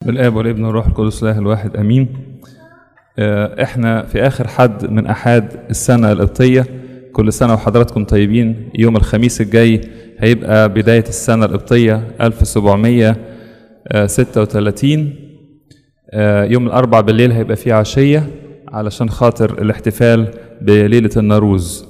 بالآب والابن والروح القدس الله الواحد امين آه، احنا في اخر حد من احاد السنه القبطيه كل سنه وحضراتكم طيبين يوم الخميس الجاي هيبقى بدايه السنه القبطيه 1736 آه، يوم الاربع بالليل هيبقى فيه عشيه علشان خاطر الاحتفال بليله النوروز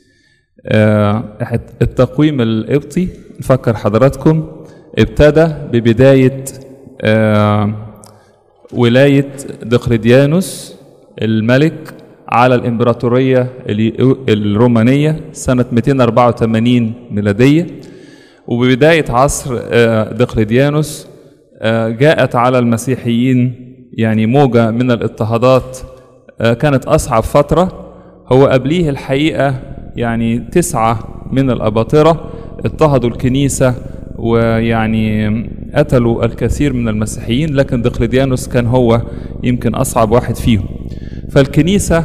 آه، التقويم القبطي نفكر حضراتكم ابتدى ببدايه آه، ولاية دقلديانوس الملك على الإمبراطورية ال- الرومانية سنة 284 ميلادية وببداية عصر آه، دقلديانوس آه، جاءت على المسيحيين يعني موجة من الاضطهادات آه، كانت أصعب فترة هو قبليه الحقيقة يعني تسعة من الأباطرة اضطهدوا الكنيسة ويعني قتلوا الكثير من المسيحيين لكن دقلديانوس كان هو يمكن أصعب واحد فيهم فالكنيسة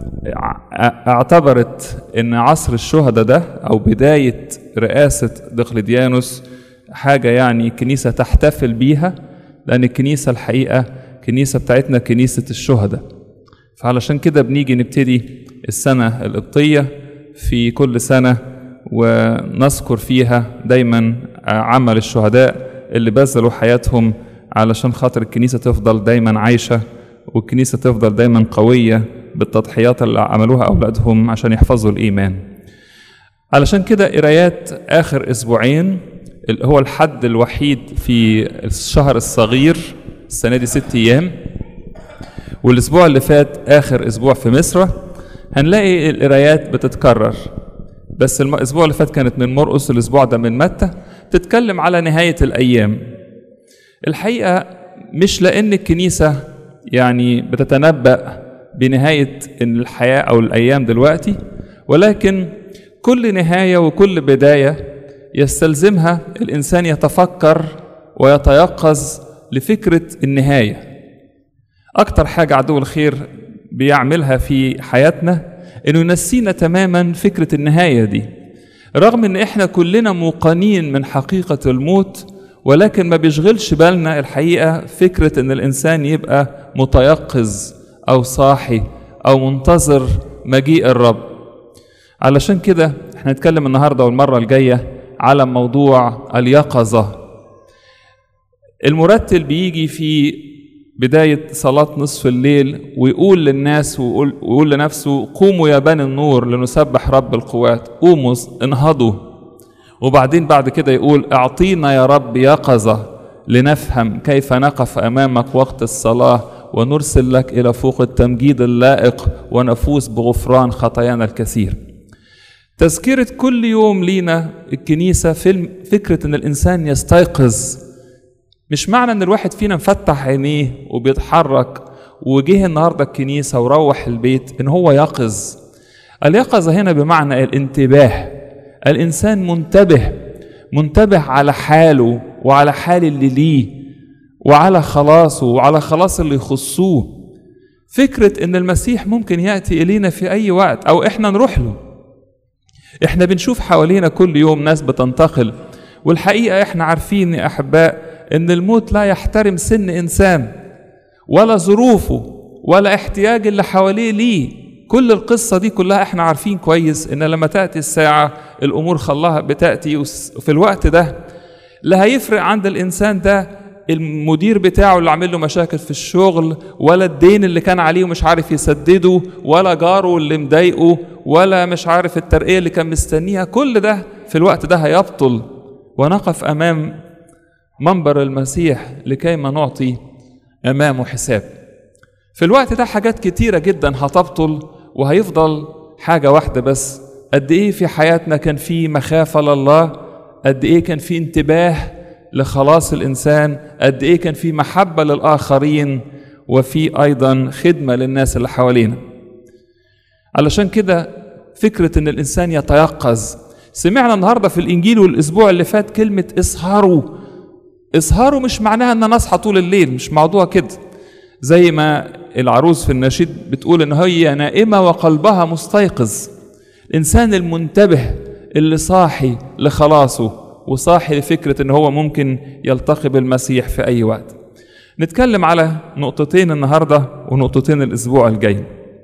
ع- اعتبرت ان عصر الشهداء ده او بداية رئاسة دقلديانوس حاجة يعني كنيسة تحتفل بيها لأن الكنيسة الحقيقة كنيسة بتاعتنا كنيسة الشهداء فعلشان كده بنيجي نبتدي السنة القبطية في كل سنة ونذكر فيها دايما عمل الشهداء اللي بذلوا حياتهم علشان خاطر الكنيسة تفضل دايما عايشة والكنيسة تفضل دايما قوية بالتضحيات اللي عملوها أولادهم عشان يحفظوا الإيمان علشان كده قرايات آخر أسبوعين اللي هو الحد الوحيد في الشهر الصغير السنة دي ست أيام والأسبوع اللي فات آخر أسبوع في مصر هنلاقي القرايات بتتكرر بس الم- الأسبوع اللي فات كانت من مرقس الأسبوع ده من متى تتكلم على نهاية الأيام الحقيقة مش لأن الكنيسة يعني بتتنبأ بنهاية إن الحياة أو الأيام دلوقتي ولكن كل نهاية وكل بداية يستلزمها الإنسان يتفكر ويتيقظ لفكرة النهاية أكتر حاجة عدو الخير بيعملها في حياتنا إنه ينسينا تماما فكرة النهاية دي رغم إن إحنا كلنا موقنين من حقيقة الموت ولكن ما بيشغلش بالنا الحقيقة فكرة إن الإنسان يبقى متيقظ أو صاحي أو منتظر مجيء الرب علشان كده احنا نتكلم النهاردة والمرة الجاية على موضوع اليقظة المرتل بيجي في بداية صلاة نصف الليل ويقول للناس ويقول, ويقول لنفسه قوموا يا بني النور لنسبح رب القوات قوموا انهضوا وبعدين بعد كده يقول اعطينا يا رب يقظة لنفهم كيف نقف أمامك وقت الصلاة ونرسل لك إلى فوق التمجيد اللائق ونفوز بغفران خطايانا الكثير تذكرة كل يوم لينا الكنيسة في فكرة أن الإنسان يستيقظ مش معنى أن الواحد فينا مفتح عينيه وبيتحرك وجه النهاردة الكنيسة وروح البيت أن هو يقظ اليقظة هنا بمعنى الانتباه الإنسان منتبه منتبه على حاله وعلى حال اللي ليه وعلى خلاصه وعلى خلاص اللي يخصوه فكرة إن المسيح ممكن يأتي إلينا في أي وقت أو إحنا نروح له إحنا بنشوف حوالينا كل يوم ناس بتنتقل والحقيقة إحنا عارفين يا أحباء إن الموت لا يحترم سن إنسان ولا ظروفه ولا احتياج اللي حواليه ليه كل القصة دي كلها احنا عارفين كويس ان لما تأتي الساعة الامور خلاها بتأتي وفي الوقت ده لا هيفرق عند الانسان ده المدير بتاعه اللي عامل له مشاكل في الشغل ولا الدين اللي كان عليه ومش عارف يسدده ولا جاره اللي مضايقه ولا مش عارف الترقية اللي كان مستنيها كل ده في الوقت ده هيبطل ونقف امام منبر المسيح لكي ما نعطي امامه حساب في الوقت ده حاجات كتيرة جدا هتبطل وهيفضل حاجة واحدة بس قد إيه في حياتنا كان في مخافة لله قد إيه كان في انتباه لخلاص الإنسان قد إيه كان في محبة للآخرين وفي أيضا خدمة للناس اللي حوالينا علشان كده فكرة إن الإنسان يتيقظ سمعنا النهاردة في الإنجيل والأسبوع اللي فات كلمة اسهروا اسهروا مش معناها إن أنا أصحى طول الليل مش موضوع كده زي ما العروس في النشيد بتقول ان هي نائمه وقلبها مستيقظ الانسان المنتبه اللي صاحي لخلاصه وصاحي لفكره ان هو ممكن يلتقي بالمسيح في اي وقت نتكلم على نقطتين النهاردة ونقطتين الأسبوع الجاي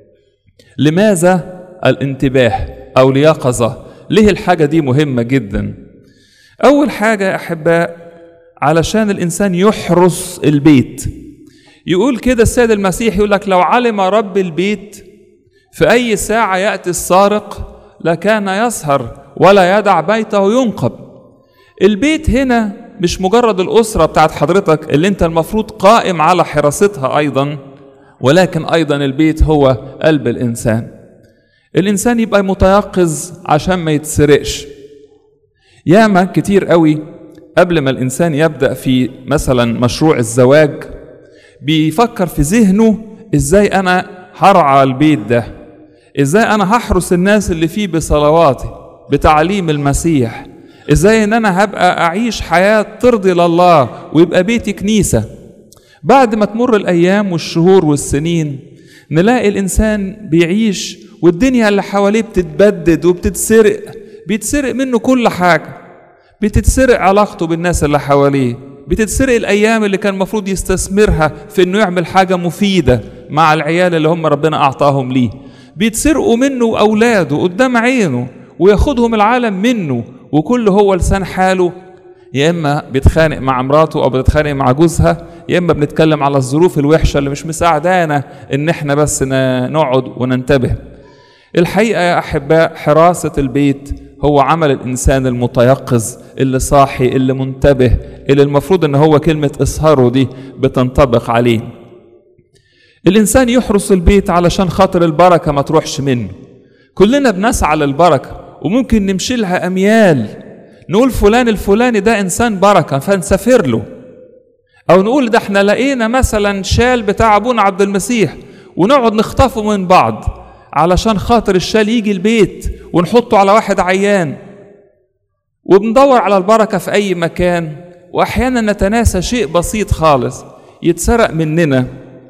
لماذا الانتباه أو اليقظة ليه الحاجة دي مهمة جدا أول حاجة يا أحباء علشان الإنسان يحرس البيت يقول كده السيد المسيح يقول لك لو علم رب البيت في أي ساعة يأتي السارق لكان يسهر ولا يدع بيته ينقب البيت هنا مش مجرد الأسرة بتاعت حضرتك اللي انت المفروض قائم على حراستها أيضا ولكن أيضا البيت هو قلب الإنسان الإنسان يبقى متيقظ عشان ما يتسرقش ياما كتير قوي قبل ما الإنسان يبدأ في مثلا مشروع الزواج بيفكر في ذهنه إزاي أنا هرعى البيت ده إزاي أنا هحرس الناس اللي فيه بصلواتي بتعليم المسيح إزاي إن أنا هبقى أعيش حياة ترضي لله ويبقى بيتي كنيسة بعد ما تمر الأيام والشهور والسنين نلاقي الإنسان بيعيش والدنيا اللي حواليه بتتبدد وبتتسرق بيتسرق منه كل حاجة بتتسرق علاقته بالناس اللي حواليه بتتسرق الأيام اللي كان المفروض يستثمرها في إنه يعمل حاجة مفيدة مع العيال اللي هم ربنا أعطاهم ليه بيتسرقوا منه أولاده قدام عينه وياخدهم العالم منه وكل هو لسان حاله يا اما بيتخانق مع مراته او بتتخانق مع جوزها يا اما بنتكلم على الظروف الوحشه اللي مش مساعدانا ان احنا بس نقعد وننتبه الحقيقه يا احباء حراسه البيت هو عمل الانسان المتيقظ اللي صاحي اللي منتبه اللي المفروض ان هو كلمه اسهره دي بتنطبق عليه الانسان يحرس البيت علشان خاطر البركه ما تروحش منه كلنا بنسعى للبركه وممكن نمشي لها اميال نقول فلان الفلاني ده انسان بركه فنسافر له او نقول ده احنا لقينا مثلا شال بتاع ابونا عبد المسيح ونقعد نخطفه من بعض علشان خاطر الشال يجي البيت ونحطه على واحد عيان وبندور على البركه في اي مكان واحيانا نتناسى شيء بسيط خالص يتسرق مننا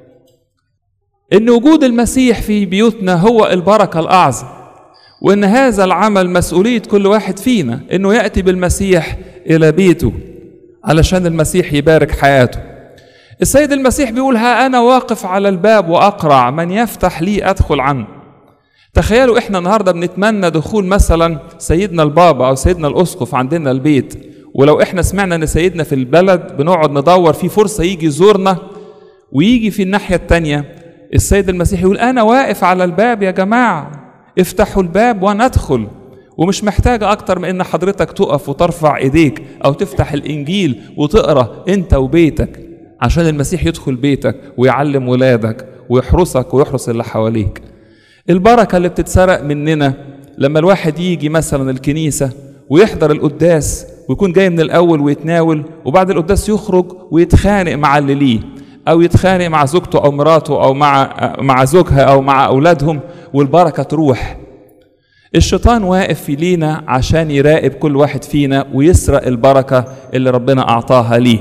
ان وجود المسيح في بيوتنا هو البركه الاعظم وان هذا العمل مسؤوليه كل واحد فينا انه ياتي بالمسيح الى بيته علشان المسيح يبارك حياته السيد المسيح بيقول ها انا واقف على الباب واقرع من يفتح لي ادخل عنه تخيلوا احنا النهارده بنتمنى دخول مثلا سيدنا البابا او سيدنا الاسقف عندنا البيت ولو احنا سمعنا ان سيدنا في البلد بنقعد ندور في فرصه يجي يزورنا ويجي في الناحيه التانيه السيد المسيح يقول انا واقف على الباب يا جماعه افتحوا الباب وانا ادخل ومش محتاجة أكتر من إن حضرتك تقف وترفع إيديك أو تفتح الإنجيل وتقرأ أنت وبيتك عشان المسيح يدخل بيتك ويعلم ولادك ويحرسك ويحرس اللي حواليك البركة اللي بتتسرق مننا لما الواحد يجي مثلا الكنيسة ويحضر القداس ويكون جاي من الأول ويتناول وبعد القداس يخرج ويتخانق مع اللي ليه أو يتخانق مع زوجته أو مراته أو مع مع زوجها أو مع أولادهم والبركة تروح الشيطان واقف في لينا عشان يراقب كل واحد فينا ويسرق البركة اللي ربنا أعطاها ليه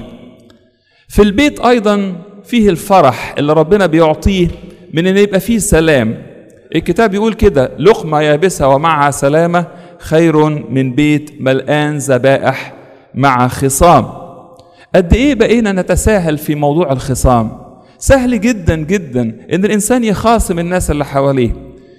في البيت أيضا فيه الفرح اللي ربنا بيعطيه من أن يبقى فيه سلام الكتاب يقول كده لقمة يابسة ومعها سلامة خير من بيت ملآن ذبائح مع خصام قد ايه بقينا نتساهل في موضوع الخصام سهل جدا جدا ان الانسان يخاصم الناس اللي حواليه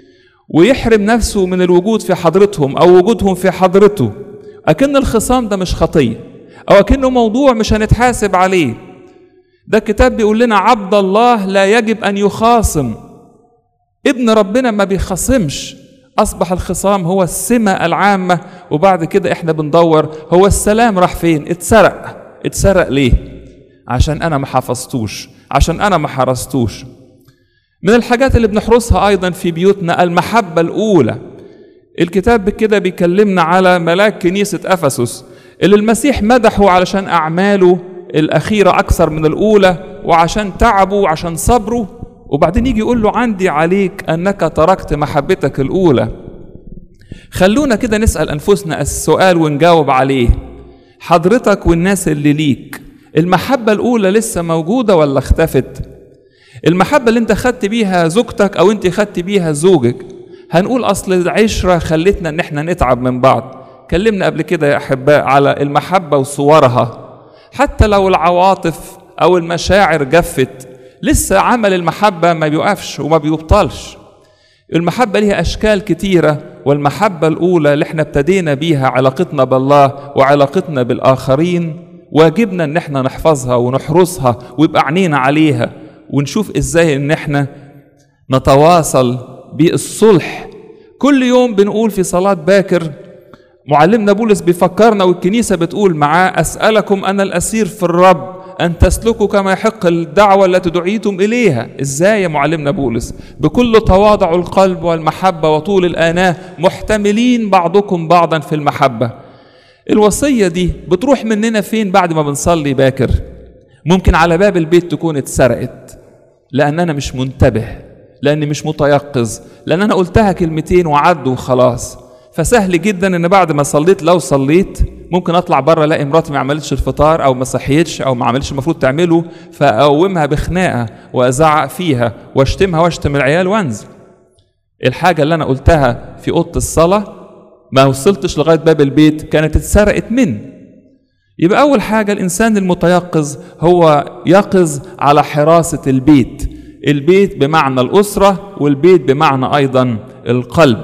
ويحرم نفسه من الوجود في حضرتهم او وجودهم في حضرته اكن الخصام ده مش خطيه او اكنه موضوع مش هنتحاسب عليه ده الكتاب بيقول لنا عبد الله لا يجب ان يخاصم ابن ربنا ما بيخاصمش اصبح الخصام هو السمه العامه وبعد كده احنا بندور هو السلام راح فين اتسرق اتسرق ليه عشان انا ما حفظتوش عشان انا ما حرستوش من الحاجات اللي بنحرسها ايضا في بيوتنا المحبه الاولى الكتاب كده بيكلمنا على ملاك كنيسه افسس اللي المسيح مدحه علشان اعماله الاخيره اكثر من الاولى وعشان تعبه وعشان صبره وبعدين يجي يقول له عندي عليك انك تركت محبتك الاولى خلونا كده نسال انفسنا السؤال ونجاوب عليه حضرتك والناس اللي ليك المحبة الأولى لسه موجودة ولا اختفت؟ المحبة اللي أنت خدت بيها زوجتك أو أنت خدت بيها زوجك هنقول أصل العشرة خلتنا إن إحنا نتعب من بعض كلمنا قبل كده يا أحباء على المحبة وصورها حتى لو العواطف او المشاعر جفت لسه عمل المحبه ما بيوقفش وما بيبطلش المحبه ليها اشكال كتيره والمحبه الاولى اللي احنا ابتدينا بيها علاقتنا بالله وعلاقتنا بالاخرين واجبنا ان احنا نحفظها ونحرسها ويبقى عينينا عليها ونشوف ازاي ان احنا نتواصل بالصلح كل يوم بنقول في صلاة باكر معلمنا بولس بيفكرنا والكنيسة بتقول معاه أسألكم أنا الأسير في الرب أن تسلكوا كما يحق الدعوة التي دعيتم إليها إزاي يا معلمنا بولس بكل تواضع القلب والمحبة وطول الآناة محتملين بعضكم بعضا في المحبة الوصية دي بتروح مننا فين بعد ما بنصلي باكر ممكن على باب البيت تكون اتسرقت لأن أنا مش منتبه لأني مش متيقظ لأن أنا قلتها كلمتين وعدوا وخلاص فسهل جدا ان بعد ما صليت لو صليت ممكن اطلع بره الاقي مراتي ما عملتش الفطار او ما صحيتش او ما عملتش المفروض تعمله فاقومها بخناقه وازعق فيها واشتمها واشتم العيال وانزل الحاجه اللي انا قلتها في اوضه الصلاه ما وصلتش لغايه باب البيت كانت اتسرقت مني يبقى اول حاجه الانسان المتيقظ هو يقظ على حراسه البيت البيت بمعنى الاسره والبيت بمعنى ايضا القلب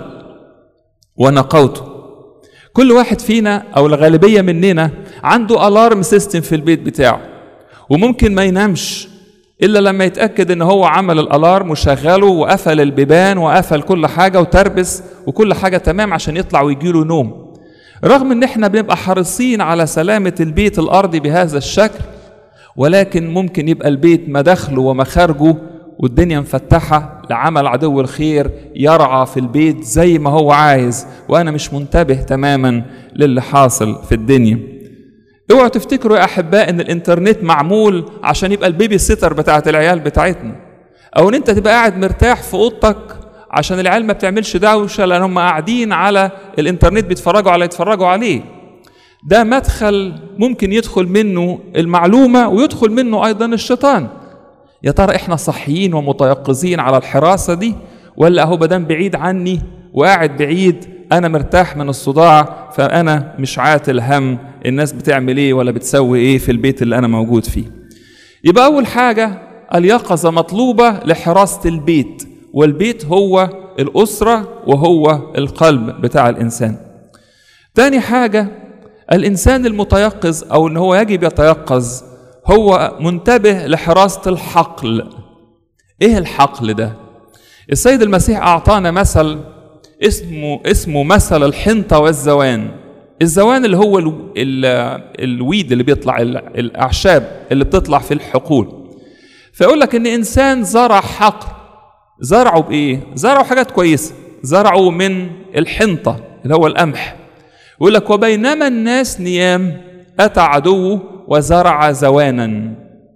ونقوته كل واحد فينا او الغالبيه مننا عنده الارم سيستم في البيت بتاعه وممكن ما ينامش الا لما يتاكد ان هو عمل الالارم وشغله وقفل البيبان وقفل كل حاجه وتربس وكل حاجه تمام عشان يطلع ويجيله نوم رغم ان احنا بنبقى حريصين على سلامه البيت الارضي بهذا الشكل ولكن ممكن يبقى البيت مداخله ومخارجه والدنيا مفتحة لعمل عدو الخير يرعى في البيت زي ما هو عايز وأنا مش منتبه تماما للي حاصل في الدنيا اوعوا تفتكروا يا أحباء إن الإنترنت معمول عشان يبقى البيبي سيتر بتاعت العيال بتاعتنا أو إن أنت تبقى قاعد مرتاح في أوضتك عشان العيال ما بتعملش دوشة لأن هم قاعدين على الإنترنت بيتفرجوا على يتفرجوا عليه ده مدخل ممكن يدخل منه المعلومة ويدخل منه أيضا الشيطان يا ترى احنا صحيين ومتيقظين على الحراسه دي ولا اهو بدام بعيد عني وقاعد بعيد انا مرتاح من الصداع فانا مش عاتل هم الناس بتعمل ايه ولا بتسوي ايه في البيت اللي انا موجود فيه يبقى اول حاجه اليقظه مطلوبه لحراسه البيت والبيت هو الاسره وهو القلب بتاع الانسان تاني حاجه الانسان المتيقظ او ان هو يجب يتيقظ هو منتبه لحراسة الحقل ايه الحقل ده السيد المسيح اعطانا مثل اسمه اسمه مثل الحنطة والزوان الزوان اللي هو ال ال الويد اللي بيطلع الاعشاب اللي بتطلع في الحقول فيقول لك ان انسان زرع حقل زرعه بايه زرعوا حاجات كويسه زرعوا من الحنطه اللي هو القمح يقول لك وبينما الناس نيام اتى عدوه وزرع زوانا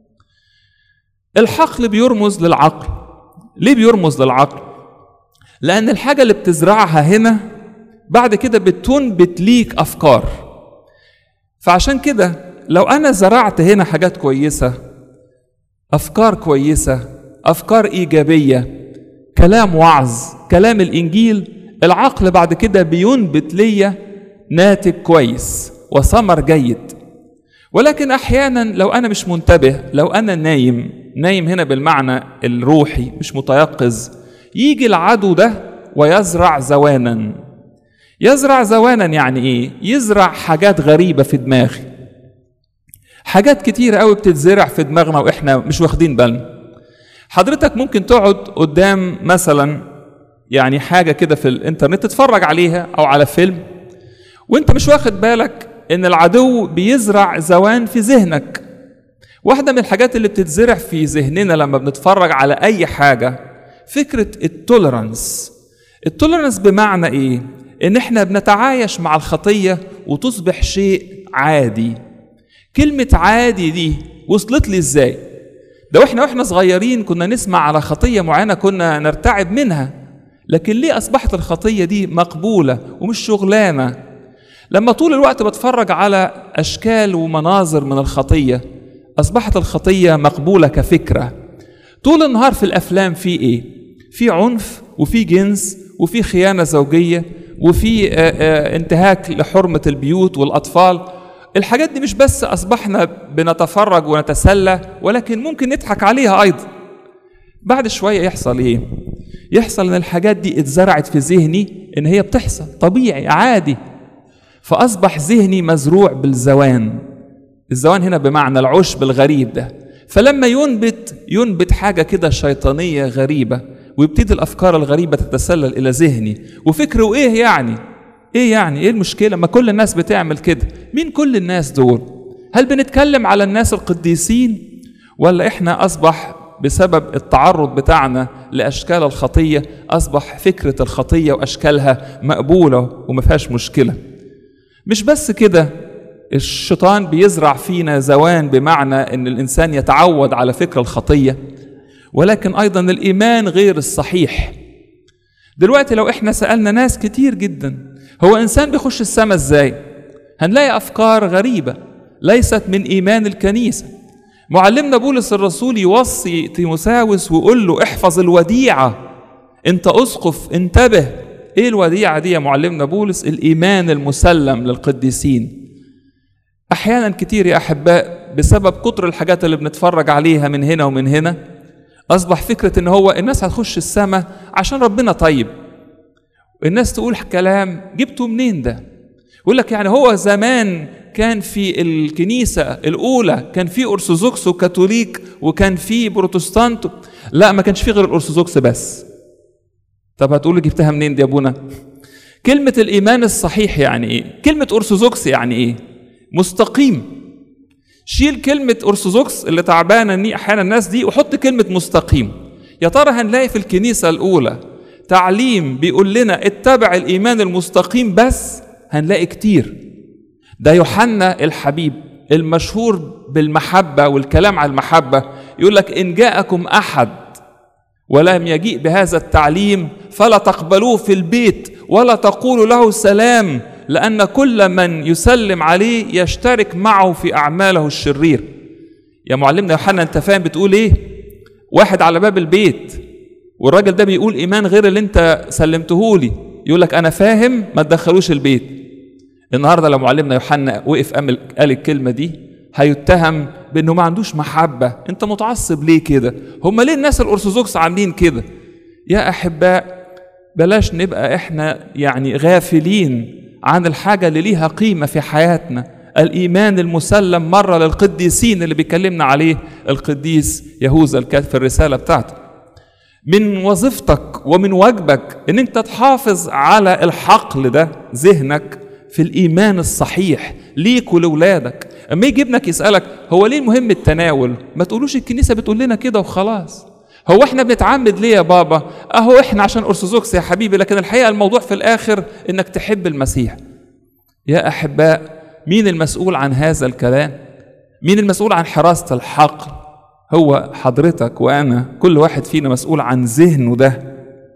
الحقل بيرمز للعقل ليه بيرمز للعقل لان الحاجه اللي بتزرعها هنا بعد كده بتنبت ليك افكار فعشان كده لو انا زرعت هنا حاجات كويسه افكار كويسه افكار ايجابيه كلام وعظ كلام الانجيل العقل بعد كده بينبت ليا ناتج كويس وثمر جيد ولكن احيانا لو انا مش منتبه لو انا نايم نايم هنا بالمعنى الروحي مش متيقظ يجي العدو ده ويزرع زوانا يزرع زوانا يعني ايه يزرع حاجات غريبه في دماغي حاجات كتيره قوي بتتزرع في دماغنا واحنا مش واخدين بالنا حضرتك ممكن تقعد قدام مثلا يعني حاجه كده في الانترنت تتفرج عليها او على فيلم وانت مش واخد بالك ان العدو بيزرع زوان في ذهنك واحدة من الحاجات اللي بتتزرع في ذهننا لما بنتفرج على أي حاجة فكرة التوليرانس التوليرانس بمعنى إيه؟ إن إحنا بنتعايش مع الخطية وتصبح شيء عادي كلمة عادي دي وصلت لي إزاي؟ ده وإحنا وإحنا صغيرين كنا نسمع على خطية معينة كنا نرتعب منها لكن ليه أصبحت الخطية دي مقبولة ومش شغلانة لما طول الوقت بتفرج على أشكال ومناظر من الخطية أصبحت الخطية مقبولة كفكرة طول النهار في الأفلام في إيه؟ في عنف وفي جنس وفي خيانة زوجية وفي انتهاك لحرمة البيوت والأطفال الحاجات دي مش بس اصبحنا بنتفرج ونتسلى ولكن ممكن نضحك عليها ايضا بعد شويه يحصل ايه يحصل ان الحاجات دي اتزرعت في ذهني ان هي بتحصل طبيعي عادي فاصبح ذهني مزروع بالزوان الزوان هنا بمعنى العشب الغريب ده فلما ينبت ينبت حاجه كده شيطانيه غريبه ويبتدي الافكار الغريبه تتسلل الى ذهني وفكره ايه يعني ايه يعني ايه المشكله ما كل الناس بتعمل كده مين كل الناس دول هل بنتكلم على الناس القديسين ولا احنا اصبح بسبب التعرض بتاعنا لاشكال الخطيه اصبح فكره الخطيه واشكالها مقبوله وما فيهاش مشكله مش بس كده الشيطان بيزرع فينا زوان بمعنى ان الانسان يتعود على فكر الخطيه ولكن ايضا الايمان غير الصحيح دلوقتي لو احنا سالنا ناس كتير جدا هو انسان بيخش السماء ازاي هنلاقي افكار غريبه ليست من ايمان الكنيسه معلمنا بولس الرسول يوصي تيموساوس ويقول له احفظ الوديعه انت اسقف انتبه ايه الوديعه دي يا معلمنا بولس الايمان المسلم للقديسين احيانا كتير يا احباء بسبب كتر الحاجات اللي بنتفرج عليها من هنا ومن هنا اصبح فكره ان هو الناس هتخش السماء عشان ربنا طيب الناس تقول كلام جبته منين ده يقول لك يعني هو زمان كان في الكنيسة الأولى كان في أرثوذكس وكاثوليك وكان في بروتستانت لا ما كانش في غير الأرثوذكس بس طب هتقول جبتها منين دي يا أبونا كلمة الإيمان الصحيح يعني إيه كلمة أرثوذكس يعني إيه مستقيم شيل كلمة أرثوذكس اللي تعبانة إني أحيانا الناس دي وحط كلمة مستقيم يا ترى هنلاقي في الكنيسة الأولى تعليم بيقول لنا اتبع الإيمان المستقيم بس هنلاقي كتير ده يوحنا الحبيب المشهور بالمحبة والكلام على المحبة يقول لك إن جاءكم أحد ولم يجيء بهذا التعليم فلا تقبلوه في البيت ولا تقولوا له سلام لأن كل من يسلم عليه يشترك معه في أعماله الشرير يا معلمنا يوحنا أنت فاهم بتقول إيه واحد على باب البيت والراجل ده بيقول إيمان غير اللي أنت سلمته لي يقول لك أنا فاهم ما تدخلوش البيت النهارده لو معلمنا يوحنا وقف قال الكلمه دي هيتهم بانه ما عندوش محبه انت متعصب ليه كده هم ليه الناس الارثوذكس عاملين كده يا احباء بلاش نبقى احنا يعني غافلين عن الحاجه اللي ليها قيمه في حياتنا الايمان المسلم مره للقديسين اللي بيكلمنا عليه القديس يهوذا الكاتب في الرساله بتاعته من وظيفتك ومن واجبك ان انت تحافظ على الحقل ده ذهنك في الايمان الصحيح ليك ولولادك اما يجي ابنك يسالك هو ليه المهم التناول ما تقولوش الكنيسه بتقول لنا كده وخلاص هو احنا بنتعمد ليه يا بابا اهو احنا عشان ارثوذكس يا حبيبي لكن الحقيقه الموضوع في الاخر انك تحب المسيح يا احباء مين المسؤول عن هذا الكلام مين المسؤول عن حراسه الحقل هو حضرتك وانا كل واحد فينا مسؤول عن ذهنه ده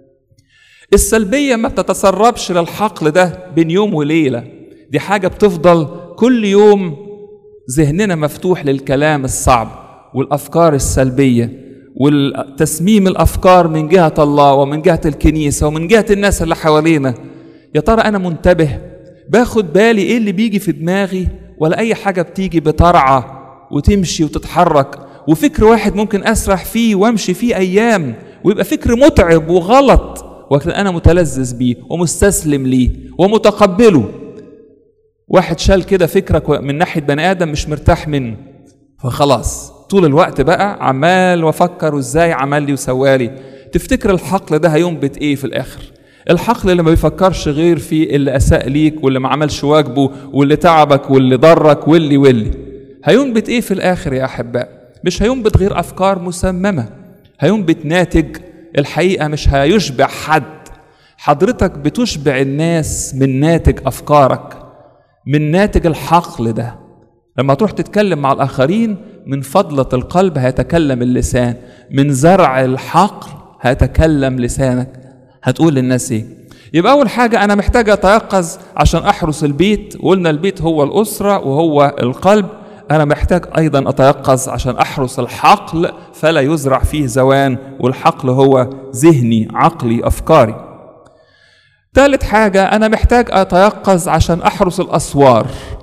السلبية ما بتتسربش للحقل ده بين يوم وليلة دي حاجة بتفضل كل يوم ذهننا مفتوح للكلام الصعب والأفكار السلبية والتسميم الأفكار من جهة الله ومن جهة الكنيسة ومن جهة الناس اللي حوالينا يا ترى أنا منتبه باخد بالي إيه اللي بيجي في دماغي ولا أي حاجة بتيجي بترعى وتمشي وتتحرك وفكر واحد ممكن أسرح فيه وأمشي فيه أيام ويبقى فكر متعب وغلط ولكن انا متلذذ بيه ومستسلم ليه ومتقبله واحد شال كده فكرك من ناحيه بني ادم مش مرتاح منه فخلاص طول الوقت بقى عمال وافكر ازاي عمل لي وسوالي تفتكر الحقل ده هينبت ايه في الاخر الحقل اللي ما بيفكرش غير في اللي اساء ليك واللي ما عملش واجبه واللي تعبك واللي ضرك واللي واللي هينبت ايه في الاخر يا احباء مش هينبت غير افكار مسممه هينبت ناتج الحقيقة مش هيشبع حد حضرتك بتشبع الناس من ناتج أفكارك من ناتج الحقل ده لما تروح تتكلم مع الآخرين من فضلة القلب هيتكلم اللسان من زرع الحقل هيتكلم لسانك هتقول للناس ايه يبقى أول حاجة أنا محتاج أتيقظ عشان أحرس البيت وقلنا البيت هو الأسرة وهو القلب أنا محتاج أيضا أتيقظ عشان أحرس الحقل فلا يزرع فيه زوان والحقل هو ذهني عقلي أفكاري ثالث حاجة أنا محتاج أتيقظ عشان أحرس الأسوار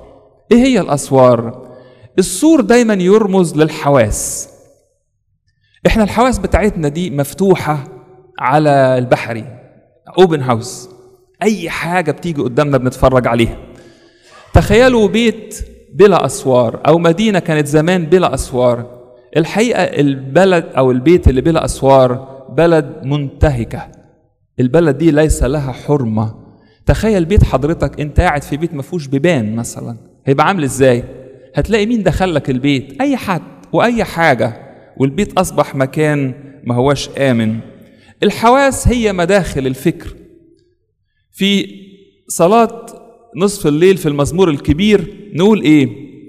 ايه هي الاسوار السور دايما يرمز للحواس احنا الحواس بتاعتنا دي مفتوحه على البحري اوبن هاوس اي حاجه بتيجي قدامنا بنتفرج عليها تخيلوا بيت بلا اسوار او مدينه كانت زمان بلا اسوار الحقيقه البلد او البيت اللي بلا اسوار بلد منتهكه البلد دي ليس لها حرمه تخيل بيت حضرتك انت قاعد في بيت ما فيهوش بيبان مثلا هيبقى عامل ازاي هتلاقي مين دخلك البيت اي حد واي حاجه والبيت اصبح مكان ما هوش امن الحواس هي مداخل الفكر في صلاه نصف الليل في المزمور الكبير نقول ايه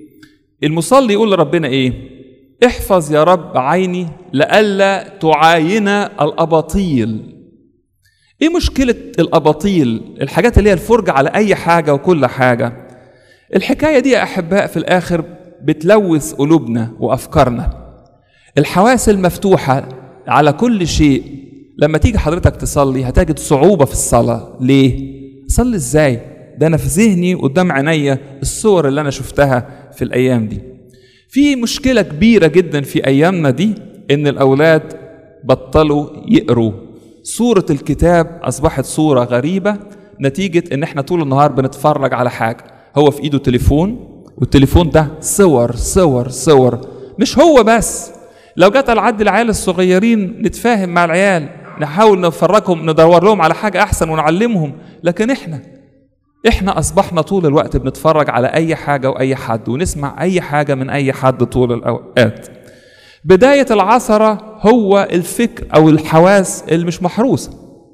المصلي يقول لربنا ايه احفظ يا رب عيني لئلا تعاين الاباطيل ايه مشكله الاباطيل الحاجات اللي هي الفرجه على اي حاجه وكل حاجه الحكايه دي يا احباء في الاخر بتلوث قلوبنا وافكارنا الحواس المفتوحه على كل شيء لما تيجي حضرتك تصلي هتجد صعوبه في الصلاه ليه صلي ازاي ده انا في ذهني قدام عينيا الصور اللي انا شفتها في الايام دي في مشكله كبيره جدا في ايامنا دي ان الاولاد بطلوا يقروا صوره الكتاب اصبحت صوره غريبه نتيجه ان احنا طول النهار بنتفرج على حاجه هو في ايده تليفون والتليفون ده صور صور صور مش هو بس لو جت العد العيال الصغيرين نتفاهم مع العيال نحاول نفرجهم ندور لهم على حاجه احسن ونعلمهم لكن احنا احنا اصبحنا طول الوقت بنتفرج على اي حاجه واي حد ونسمع اي حاجه من اي حد طول الاوقات بدايه العثره هو الفكر او الحواس اللي مش محروسه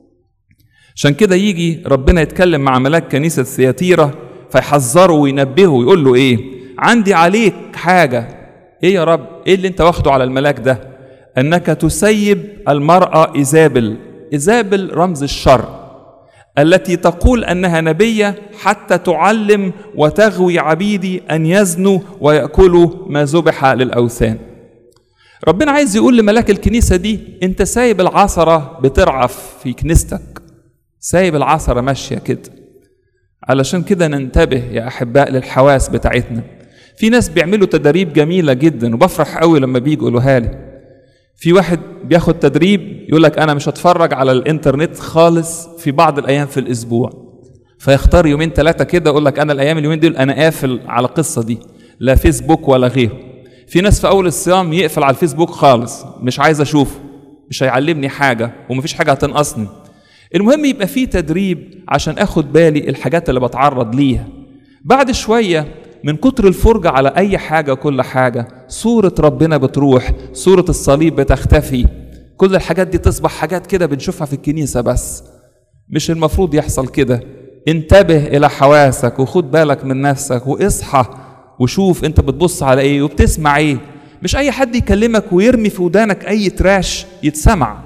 عشان كده يجي ربنا يتكلم مع ملاك كنيسه ثياتيرا فيحذره وينبهه ويقول له ايه عندي عليك حاجه ايه يا رب ايه اللي انت واخده على الملاك ده انك تسيب المراه ايزابل ايزابل رمز الشر التي تقول انها نبيه حتى تعلم وتغوي عبيدي ان يزنوا وياكلوا ما ذبح للاوثان ربنا عايز يقول لملاك الكنيسه دي انت سايب العثره بترعف في كنيستك سايب العثره ماشيه كده علشان كده ننتبه يا احباء للحواس بتاعتنا في ناس بيعملوا تدريب جميله جدا وبفرح قوي لما بيجوا يقولوها لي في واحد بياخد تدريب يقول لك انا مش هتفرج على الانترنت خالص في بعض الايام في الاسبوع فيختار يومين ثلاثه كده يقول لك انا الايام اليومين دول انا قافل على القصه دي لا فيسبوك ولا غيره في ناس في اول الصيام يقفل على الفيسبوك خالص مش عايز اشوفه مش هيعلمني حاجه ومفيش حاجه هتنقصني المهم يبقى في تدريب عشان اخد بالي الحاجات اللي بتعرض ليها بعد شويه من كتر الفرجة على أي حاجة وكل حاجة صورة ربنا بتروح صورة الصليب بتختفي كل الحاجات دي تصبح حاجات كده بنشوفها في الكنيسة بس مش المفروض يحصل كده انتبه إلى حواسك وخد بالك من نفسك واصحى وشوف انت بتبص على ايه وبتسمع ايه مش اي حد يكلمك ويرمي في ودانك اي تراش يتسمع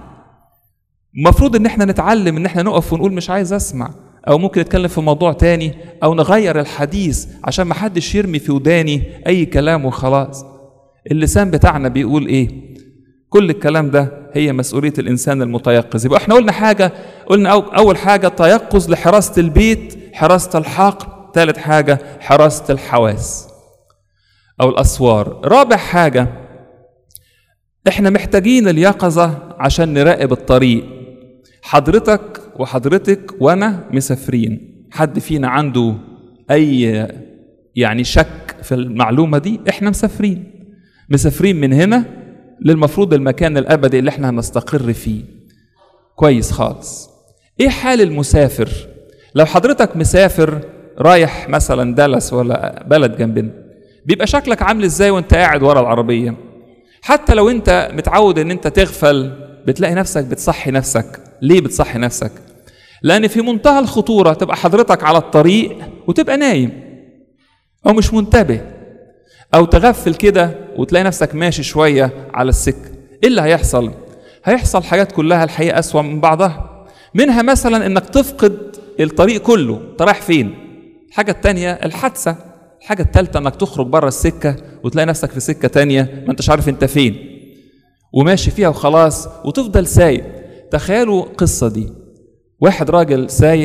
المفروض ان احنا نتعلم ان احنا نقف ونقول مش عايز اسمع او ممكن نتكلم في موضوع تاني او نغير الحديث عشان ما حدش يرمي في وداني اي كلام وخلاص اللسان بتاعنا بيقول ايه كل الكلام ده هي مسؤولية الإنسان المتيقظ يبقى احنا قلنا حاجة قلنا أو أول حاجة تيقظ لحراسة البيت حراسة الحقل ثالث حاجة حراسة الحواس أو الأسوار رابع حاجة احنا محتاجين اليقظة عشان نراقب الطريق حضرتك وحضرتك وانا مسافرين حد فينا عنده اي يعني شك في المعلومه دي احنا مسافرين مسافرين من هنا للمفروض المكان الابدي اللي احنا هنستقر فيه كويس خالص ايه حال المسافر لو حضرتك مسافر رايح مثلا دالاس ولا بلد جنبنا بيبقى شكلك عامل ازاي وانت قاعد ورا العربيه حتى لو انت متعود ان انت تغفل بتلاقي نفسك بتصحي نفسك ليه بتصحي نفسك لان في منتهى الخطوره تبقى حضرتك على الطريق وتبقى نايم او مش منتبه او تغفل كده وتلاقي نفسك ماشي شويه على السكه ايه اللي هيحصل هيحصل حاجات كلها الحقيقه اسوا من بعضها منها مثلا انك تفقد الطريق كله انت رايح فين الحاجه التانية الحادثه الحاجه التالتة انك تخرج بره السكه وتلاقي نفسك في سكه تانية ما انتش عارف انت فين وماشي فيها وخلاص وتفضل سايق تخيلوا القصة دي واحد راجل سايق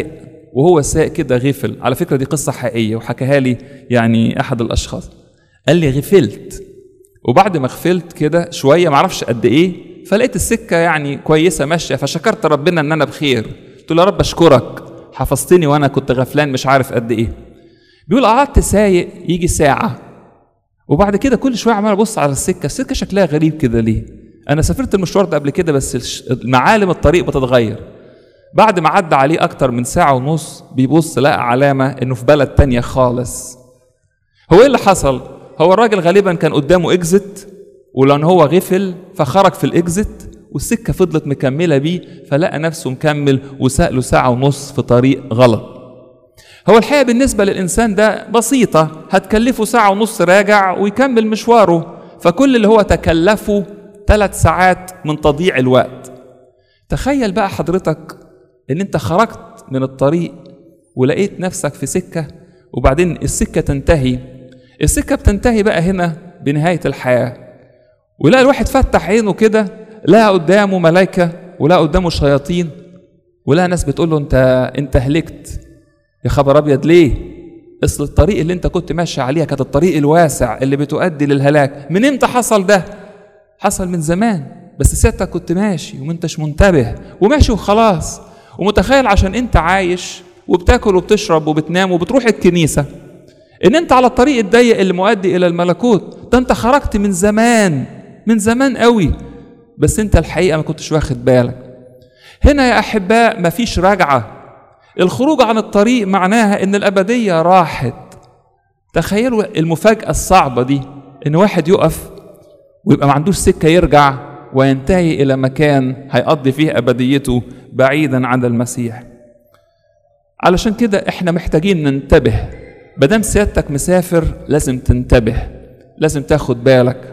وهو سايق كده غفل على فكره دي قصه حقيقيه وحكاها لي يعني احد الاشخاص قال لي غفلت وبعد ما غفلت كده شويه معرفش قد ايه فلقيت السكه يعني كويسه ماشيه فشكرت ربنا ان انا بخير قلت له يا رب اشكرك حفظتني وانا كنت غفلان مش عارف قد ايه بيقول قعدت سايق يجي ساعه وبعد كده كل شويه عمال ابص على السكه السكه شكلها غريب كده ليه انا سافرت المشوار ده قبل كده بس الش- معالم الطريق بتتغير بعد ما عدى عليه اكتر من ساعه ونص بيبص لقى علامه انه في بلد تانية خالص هو ايه اللي حصل هو الراجل غالبا كان قدامه اكزت ولان هو غفل فخرج في الاكزت والسكه فضلت مكمله بيه فلقى نفسه مكمل وساق له ساعه ونص في طريق غلط هو الحقيقه بالنسبه للانسان ده بسيطه هتكلفه ساعه ونص راجع ويكمل مشواره فكل اللي هو تكلفه ثلاث ساعات من تضييع الوقت تخيل بقى حضرتك ان انت خرجت من الطريق ولقيت نفسك في سكه وبعدين السكه تنتهي السكه بتنتهي بقى هنا بنهايه الحياه ولا الواحد فتح عينه كده لقى قدامه ملائكه ولقى قدامه شياطين ولقى ناس بتقول له انت انت هلكت يا خبر ابيض ليه اصل الطريق اللي انت كنت ماشي عليها كانت الطريق الواسع اللي بتؤدي للهلاك من امتى حصل ده حصل من زمان بس سيادتك كنت ماشي وما انتش منتبه وماشي وخلاص ومتخيل عشان انت عايش وبتاكل وبتشرب وبتنام وبتروح الكنيسه ان انت على الطريق الضيق اللي مؤدي الى الملكوت ده انت خرجت من زمان من زمان قوي بس انت الحقيقه ما كنتش واخد بالك هنا يا احباء مفيش رجعه الخروج عن الطريق معناها ان الابديه راحت تخيلوا المفاجاه الصعبه دي ان واحد يقف ويبقى ما عندوش سكه يرجع وينتهي الى مكان هيقضي فيه ابديته بعيدا عن المسيح علشان كده احنا محتاجين ننتبه مادام سيادتك مسافر لازم تنتبه لازم تاخد بالك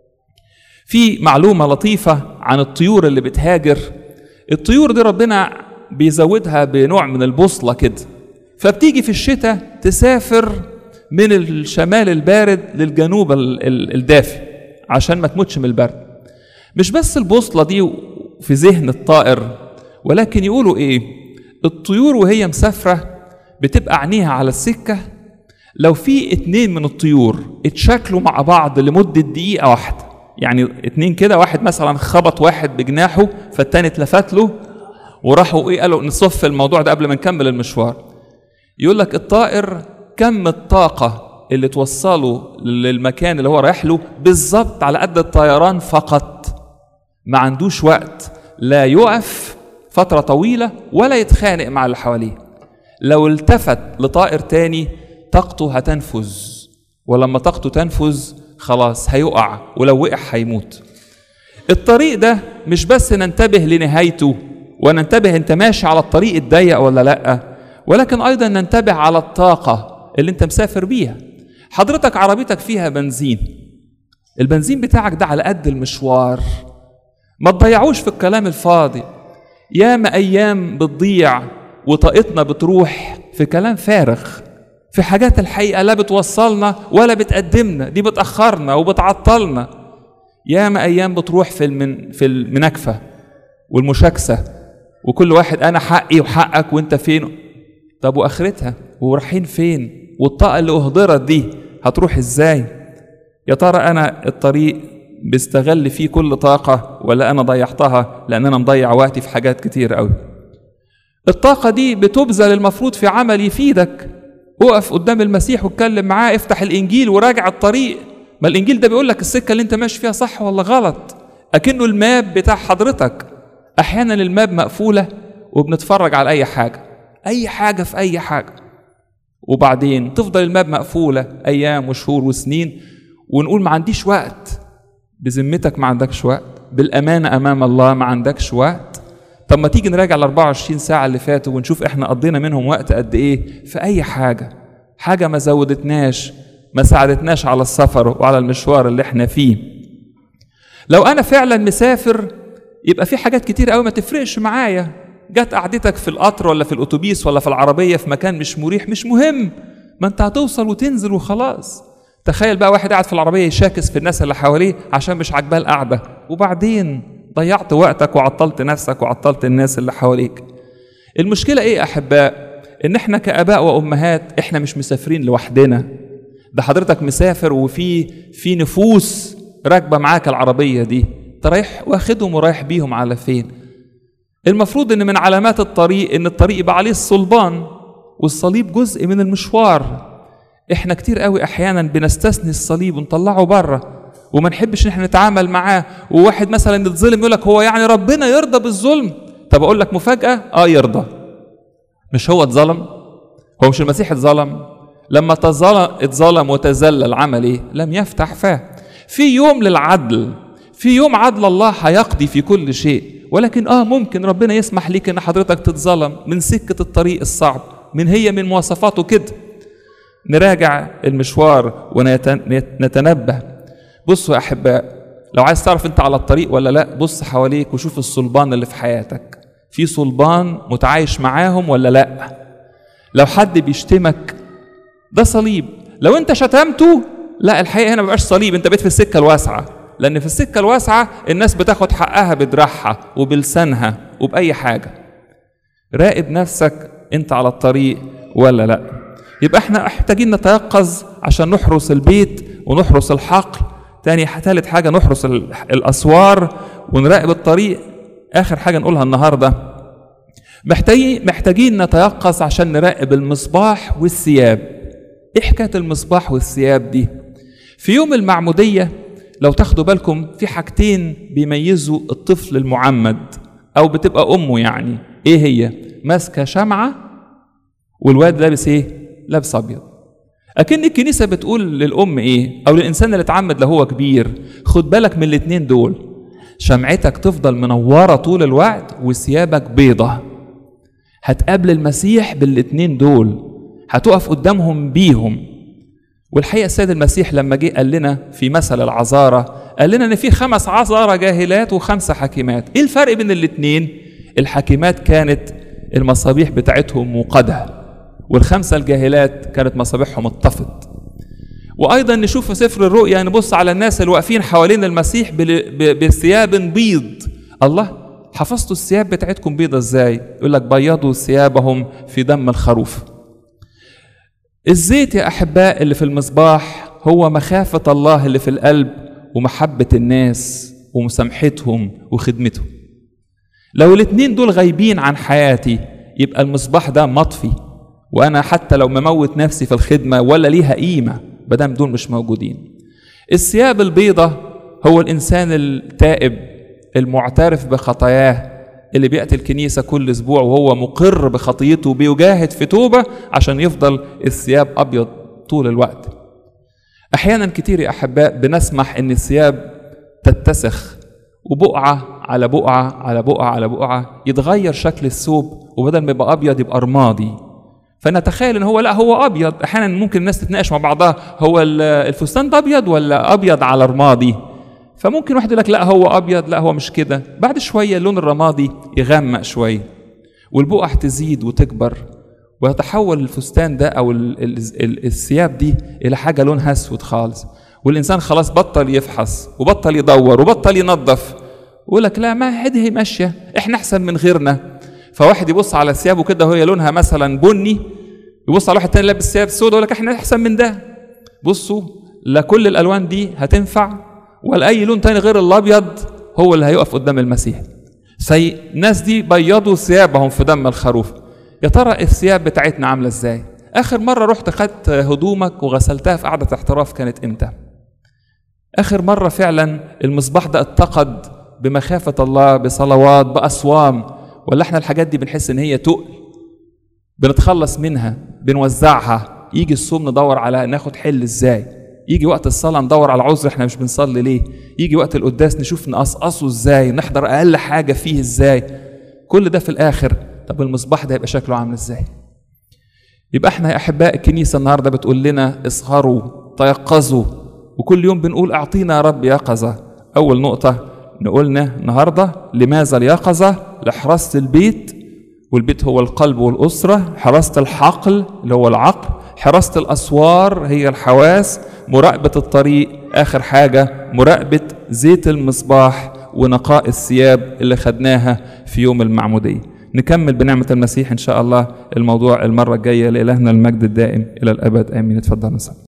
في معلومه لطيفه عن الطيور اللي بتهاجر الطيور دي ربنا بيزودها بنوع من البوصله كده فبتيجي في الشتاء تسافر من الشمال البارد للجنوب ال- ال- الدافي عشان ما تموتش من البرد مش بس البوصله دي في ذهن الطائر ولكن يقولوا ايه الطيور وهي مسافره بتبقى عينيها على السكه لو في اتنين من الطيور اتشكلوا مع بعض لمده دقيقه واحده يعني اتنين كده واحد مثلا خبط واحد بجناحه فالتاني اتلفت له وراحوا ايه قالوا نصف الموضوع ده قبل ما نكمل المشوار يقول لك الطائر كم الطاقة اللي توصله للمكان اللي هو رايح له بالظبط على قد الطيران فقط ما عندوش وقت لا يقف فترة طويلة ولا يتخانق مع اللي حواليه لو التفت لطائر تاني طاقته هتنفذ ولما طاقته تنفذ خلاص هيقع ولو وقع هيموت الطريق ده مش بس ننتبه لنهايته وننتبه انت ماشي على الطريق الضيق ولا لا ولكن ايضا ننتبه على الطاقه اللي انت مسافر بيها حضرتك عربيتك فيها بنزين البنزين بتاعك ده على قد المشوار ما تضيعوش في الكلام الفاضي ياما ايام بتضيع وطاقتنا بتروح في كلام فارغ في حاجات الحقيقه لا بتوصلنا ولا بتقدمنا دي بتاخرنا وبتعطلنا ياما ايام بتروح في المن في المناكفه والمشاكسه وكل واحد انا حقي وحقك وانت فين طب واخرتها ورايحين فين والطاقه اللي اهدرت دي هتروح ازاي يا ترى انا الطريق بستغل فيه كل طاقه ولا انا ضيعتها لان انا مضيع وقتي في حاجات كتير قوي الطاقه دي بتبذل المفروض في عمل يفيدك اقف قدام المسيح واتكلم معاه افتح الانجيل وراجع الطريق ما الانجيل ده بيقول لك السكه اللي انت ماشي فيها صح ولا غلط اكنه الماب بتاع حضرتك احيانا الماب مقفوله وبنتفرج على اي حاجه اي حاجه في اي حاجه وبعدين تفضل الماب مقفوله ايام وشهور وسنين ونقول ما عنديش وقت بذمتك ما عندكش وقت بالامانه امام الله ما عندكش وقت طب ما تيجي نراجع ال 24 ساعه اللي فاتوا ونشوف احنا قضينا منهم وقت قد ايه في اي حاجه حاجه ما زودتناش ما ساعدتناش على السفر وعلى المشوار اللي احنا فيه لو انا فعلا مسافر يبقى في حاجات كتير قوي ما تفرقش معايا جت قعدتك في القطر ولا في الاتوبيس ولا في العربيه في مكان مش مريح مش مهم ما انت هتوصل وتنزل وخلاص تخيل بقى واحد قاعد في العربيه يشاكس في الناس اللي حواليه عشان مش عاجباه القعده وبعدين ضيعت وقتك وعطلت نفسك وعطلت الناس اللي حواليك المشكله ايه يا احباء ان احنا كاباء وامهات احنا مش مسافرين لوحدنا ده حضرتك مسافر وفي في نفوس راكبه معاك العربيه دي انت رايح واخدهم ورايح بيهم على فين المفروض ان من علامات الطريق ان الطريق يبقى عليه الصلبان والصليب جزء من المشوار احنا كتير قوي احيانا بنستثني الصليب ونطلعه بره وما نحبش ان احنا نتعامل معاه وواحد مثلا يتظلم يقول لك هو يعني ربنا يرضى بالظلم طب اقول لك مفاجاه اه يرضى مش هو اتظلم هو مش المسيح اتظلم لما تظلم اتظلم وتذلل عمل ايه لم يفتح فاه في يوم للعدل في يوم عدل الله هيقضي في كل شيء ولكن اه ممكن ربنا يسمح ليك ان حضرتك تتظلم من سكه الطريق الصعب من هي من مواصفاته كده نراجع المشوار ونتنبه بصوا يا احباء لو عايز تعرف انت على الطريق ولا لا بص حواليك وشوف الصلبان اللي في حياتك في صلبان متعايش معاهم ولا لا لو حد بيشتمك ده صليب لو انت شتمته لا الحقيقه هنا ما بقاش صليب انت بقيت في السكه الواسعه لان في السكه الواسعه الناس بتاخد حقها بدراعها وبلسانها وباي حاجه راقب نفسك انت على الطريق ولا لا يبقى احنا محتاجين نتيقظ عشان نحرس البيت ونحرس الحقل تاني تالت حاجة نحرس الأسوار ونراقب الطريق آخر حاجة نقولها النهاردة محتاجين محتاجين نتيقظ عشان نراقب المصباح والثياب ايه حكاية المصباح والثياب دي في يوم المعمودية لو تاخدوا بالكم في حاجتين بيميزوا الطفل المعمد أو بتبقى أمه يعني إيه هي ماسكة شمعة والواد لابس إيه لابس أبيض أكن الكنيسة بتقول للأم إيه أو للإنسان اللي اتعمد لو هو كبير خد بالك من الاتنين دول شمعتك تفضل منورة طول الوقت وثيابك بيضة هتقابل المسيح بالاتنين دول هتقف قدامهم بيهم والحقيقة السيد المسيح لما جه قال لنا في مثل العذارة قال لنا إن في خمس عذارة جاهلات وخمسة حكيمات إيه الفرق بين الاتنين الحكيمات كانت المصابيح بتاعتهم موقدة والخمسة الجاهلات كانت مصابيحهم اتطفت وأيضا نشوف في سفر الرؤيا نبص على الناس اللي واقفين حوالين المسيح بثياب بيض الله حفظتوا الثياب بتاعتكم بيضة ازاي يقول لك بيضوا ثيابهم في دم الخروف الزيت يا أحباء اللي في المصباح هو مخافة الله اللي في القلب ومحبة الناس ومسامحتهم وخدمتهم لو الاتنين دول غايبين عن حياتي يبقى المصباح ده مطفي وانا حتى لو مموت نفسي في الخدمه ولا ليها قيمه مادام دول مش موجودين الثياب البيضة هو الانسان التائب المعترف بخطاياه اللي بياتي الكنيسه كل اسبوع وهو مقر بخطيته بيجاهد في توبه عشان يفضل الثياب ابيض طول الوقت احيانا كتير يا احباء بنسمح ان الثياب تتسخ وبقعه على بقعه على بقعه على بقعه يتغير شكل الثوب وبدل ما يبقى ابيض يبقى رمادي فنتخيل ان هو لا هو ابيض احيانا ممكن الناس تتناقش مع بعضها هو الفستان ده ابيض ولا ابيض على رمادي فممكن واحد يقول لك لا هو ابيض لا هو مش كده بعد شويه اللون الرمادي يغمق شويه والبقع تزيد وتكبر ويتحول الفستان ده او الثياب دي الى حاجه لونها اسود خالص والانسان خلاص بطل يفحص وبطل يدور وبطل ينظف يقول لك لا ما هذه ماشيه احنا احسن من غيرنا فواحد يبص على ثيابه كده وهي لونها مثلا بني يبص على واحد تاني لابس ثياب سودا يقول لك احنا احسن من ده بصوا لا كل الالوان دي هتنفع ولا اي لون تاني غير الابيض هو اللي هيقف قدام المسيح سي الناس دي بيضوا ثيابهم في دم الخروف يا ترى الثياب بتاعتنا عامله ازاي اخر مره رحت خدت هدومك وغسلتها في قعده احتراف كانت امتى اخر مره فعلا المصباح ده اتقد بمخافه الله بصلوات باصوام ولا احنا الحاجات دي بنحس ان هي تقل بنتخلص منها بنوزعها يجي الصوم ندور على ناخد حل ازاي يجي وقت الصلاة ندور على عذر احنا مش بنصلي ليه يجي وقت القداس نشوف نقصقصه ازاي نحضر اقل حاجة فيه ازاي كل ده في الاخر طب المصباح ده يبقى شكله عامل ازاي يبقى احنا يا احباء الكنيسة النهاردة بتقول لنا اسهروا تيقظوا وكل يوم بنقول اعطينا يا رب يقظة اول نقطة نقولنا النهارده لماذا اليقظة لحراسة البيت والبيت هو القلب والأسرة حراسة الحقل اللي هو العقل حراسة الأسوار هي الحواس مراقبة الطريق آخر حاجة مراقبة زيت المصباح ونقاء الثياب اللي خدناها في يوم المعمودية نكمل بنعمة المسيح إن شاء الله الموضوع المرة الجاية لإلهنا المجد الدائم إلى الأبد آمين اتفضل نصلي